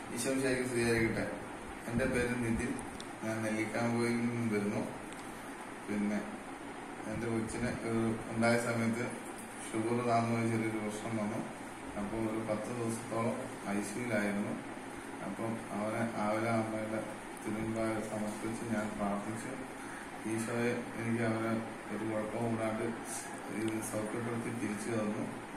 ഈശോ ശരിക്കും സ്വീകരിക്കട്ടെ എൻ്റെ പേര് നിതിൻ ഞാൻ നെല്ലിക്കാമ്പുയിൽ നിന്നും വരുന്നു പിന്നെ എൻ്റെ കൊച്ചിന് ഒരു ഉണ്ടായ സമയത്ത് ഷുഗർ താഴ്ന്ന ചെറിയൊരു പ്രശ്നം വന്നു അപ്പോൾ ഒരു പത്ത് ദിവസത്തോളം ഐ സിയിലായിരുന്നു അപ്പം അവനെ ആവിലെ അമ്മയുടെ തിരുമ്പാകെ സമർപ്പിച്ച് ഞാൻ പ്രാർത്ഥിച്ചു ഈശോയെ എനിക്ക് അവനെ ഒരു കുഴപ്പവും കൂടാണ്ട് ഇത് സൗഖ്യപ്പെടുത്തി തിരിച്ചു തന്നു